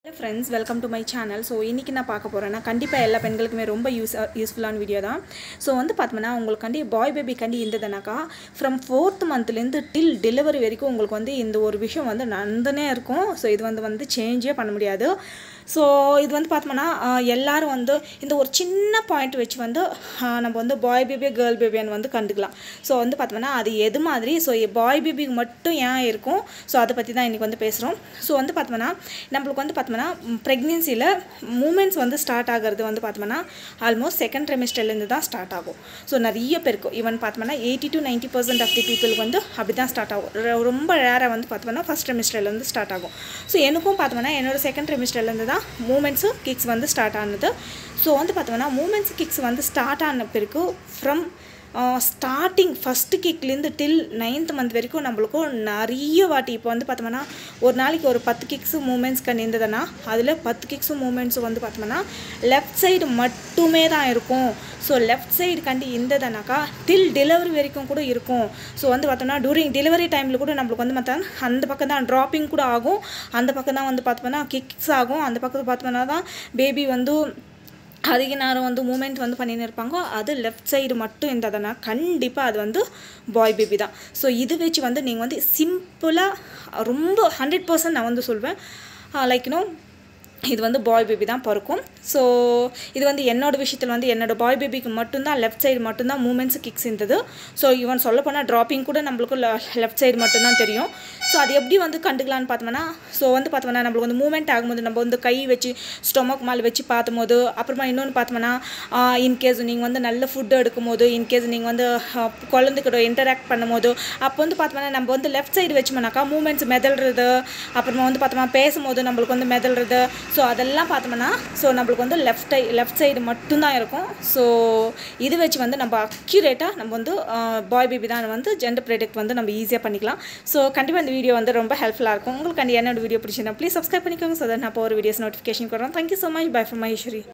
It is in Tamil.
hello friends welcome to my channel so இன்றைக்கி நான் பார்க்க போகிறேன்னா கண்டிப்பாக எல்லா பெண்களுக்குமே ரொம்ப யூஸ் யூஸ்ஃபுல்லான வீடியோ தான் ஸோ வந்து பார்த்தோம்னா உங்களுக்கு கண்டி பாய் பேபி கண்டி இருந்ததுனாக்கா ஃப்ரம் ஃபோர்த் மந்த்லேருந்து டில் டெலிவரி வரைக்கும் உங்களுக்கு வந்து இந்த ஒரு விஷயம் வந்து நடந்துனே இருக்கும் ஸோ இது வந்து வந்து சேஞ்சே பண்ண முடியாது ஸோ இது வந்து பார்த்தோம்னா ஆஹ், எல்லாரும் வந்து இந்த ஒரு சின்ன பாயிண்ட் வச்சு வந்து ஆஹ், நம்ம வந்து பாய் பேபி கேர்ள் பேபின்னு வந்து கண்டுக்கலாம் ஸோ வந்து பார்த்தோம்னா அது எது மாதிரி ஸோ பாய் பேபிக்கு மட்டும் ஏன் இருக்கும் ஸோ அதை பற்றி தான் இன்றைக்கி வந்து பேசுகிறோம் ஸோ வந்து பார்த்தோம்னா நம்மளுக்கு வந்து பார்த்தோம்னா ப்ரெக்னென்சியில் மூமெண்ட்ஸ் வந்து ஸ்டார்ட் ஆகிறது வந்து பார்த்தோம்னா ஆல்மோஸ்ட் செகண்ட் ட்ரெமிஸ்டர்லேருந்து தான் ஸ்டார்ட் ஆகும் ஸோ நிறைய பேருக்கு ஈவன் பார்த்தோம்னா eighty to ninety percent of the பீப்புளுக்கு வந்து அப்படி தான் ஸ்டார்ட் ஆகும் ரொ- ரொம்ப ரேராக வந்து பார்த்தோம்னா ஃபஸ்ட் ட்ரெமிஸ்டர்லேருந்து ஸ்டார்ட் ஆகும் ஸோ எனக்கும் பார்த்தோம்னா என்னோட செகண்ட் ட்ரெமிஸ்டர்லேருந்து தான் மூமெண்ட்ஸு கிக்ஸ் வந்து ஸ்டார்ட் ஆனது ஸோ வந்து பார்த்தோம்னா மூமெண்ட்ஸ் கிக்ஸ் வந்து ஸ்டார்ட் ஆன பிறகு ஃப்ரம் ஸ்டார்டிங் ஃபஸ்ட்டு கிக்லேருந்து டில் நைன்த் மந்த் வரைக்கும் நம்மளுக்கு நிறைய வாட்டி இப்போ வந்து பார்த்தோம்னா ஒரு நாளைக்கு ஒரு பத்து கிக்ஸு மூமெண்ட்ஸ் கண்டு இருந்ததுன்னா அதில் பத்து கிக்ஸு மூமெண்ட்ஸும் வந்து பார்த்தோம்னா லெஃப்ட் சைடு மட்டுமே தான் இருக்கும் ஸோ லெஃப்ட் சைடு கண்டி இருந்ததுனாக்கா டில் டெலிவரி வரைக்கும் கூட இருக்கும் ஸோ வந்து பார்த்தோம்னா டூரிங் டெலிவரி டைமில் கூட நம்மளுக்கு வந்து பார்த்தா அந்த பக்கம் தான் ட்ராப்பிங் கூட ஆகும் அந்த பக்கம் தான் வந்து பார்த்தோம்னா கிக்ஸ் ஆகும் அந்த பக்கத்தில் பார்த்தோம்னா தான் பேபி வந்து அதிக நேரம் வந்து மூமெண்ட் வந்து பண்ணின்னு இருப்பாங்க அது லெஃப்ட் சைடு மட்டும் இருந்ததுன்னா கண்டிப்பாக அது வந்து பாய் பேபி தான் ஸோ இது வச்சு வந்து நீங்கள் வந்து சிம்பிளாக ரொம்ப ஹண்ட்ரட் பர்சன்ட் நான் வந்து சொல்வேன் லைக் யூனோ இது வந்து பாய் பேபி தான் பிறக்கும் ஸோ இது வந்து என்னோட விஷயத்தில் வந்து என்னோட பாய் பேபிக்கு மட்டும்தான் லெஃப்ட் சைடு மட்டும்தான் மூமெண்ட்ஸ் கிக்ஸ் இருந்தது ஸோ இவன் சொல்ல போனால் ட்ராப்பிங் கூட நம்மளுக்கு லெஃப்ட் சைடு மட்டும்தான் தெரியும் ஸோ அது எப்படி வந்து கண்டுக்கலான்னு பார்த்தோம்னா ஸோ வந்து பார்த்தோம்னா நம்மளுக்கு வந்து மூமெண்ட் ஆகும்போது நம்ம வந்து கை வச்சு ஸ்டொமக் மேலே வச்சு பார்த்தம்போது அப்புறமா இன்னொன்று பார்த்தோம்னா இன்கேஸ் நீங்கள் வந்து நல்ல ஃபுட்டு எடுக்கும்போது இன்கேஸ் நீங்கள் வந்து ஆஹ், குழந்தைக்கூட இன்டராக்ட் பண்ணும்போது அப்போ வந்து பார்த்தோம்னா நம்ம வந்து லெஃப்ட் சைடு வச்சோம்னாக்கா மூமெண்ட்ஸ் மெதல்றது அப்புறமா வந்து பார்த்தோம்னா பேசும்போது நம்மளுக்கு வந்து மெதல்றது ஸோ அதெல்லாம் பார்த்தோம்னா ஸோ நம்மளுக்கு வந்து லெஃப்ட் லெஃப்ட் சைடு மட்டும்தான் இருக்கும் ஸோ இது வச்சு வந்து நம்ம அக்யூரேட்டாக நம்ம வந்து பாய் பேபி தான் வந்து ஜெண்டர் ப்ரெடிக்ட் வந்து நம்ம ஈஸியாக பண்ணிக்கலாம் ஸோ கண்டிப்பாக இந்த வீடியோ வந்து ரொம்ப ஹெல்ப்ஃபுல்லாக இருக்கும் உங்களுக்கு அந்த என்னோட வீடியோ பிடிச்சிருந்தா ப்ளீஸ் சப்ஸ்கிரைப் பண்ணிக்கோங்க ஸோ நான் இப்போ ஒரு வீடியோஸ் நோட்டிஃபிகேஷன் கொடுறோம் thank you so much bye from Maheswari